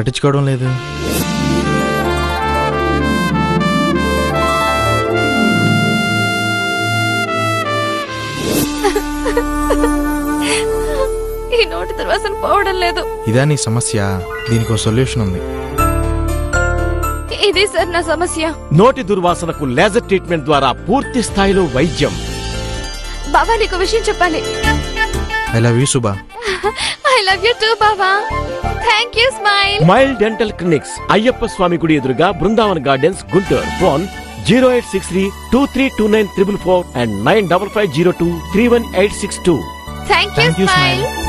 పట్టించుకోవడం లేదు ఈ నోటి దుర్వాసన పోవడం లేదు ఇదా నీ సమస్య దీనికి ఒక సొల్యూషన్ ఉంది ఇది సార్ నా సమస్య నోటి దుర్వాసనకు లేజర్ ట్రీట్మెంట్ ద్వారా పూర్తి స్థాయిలో వైద్యం బాబా నీకు విషయం చెప్పాలి I love you Suba I love you too బాబా thank you smile mile dental clinics Ayyappa Swamy గుడి ఎదురుగా Brindavan gardens Guntur phone zero eight six three two three two nine triple four and nine double five zero two three one eight six two thank you Thank you, smile Smile.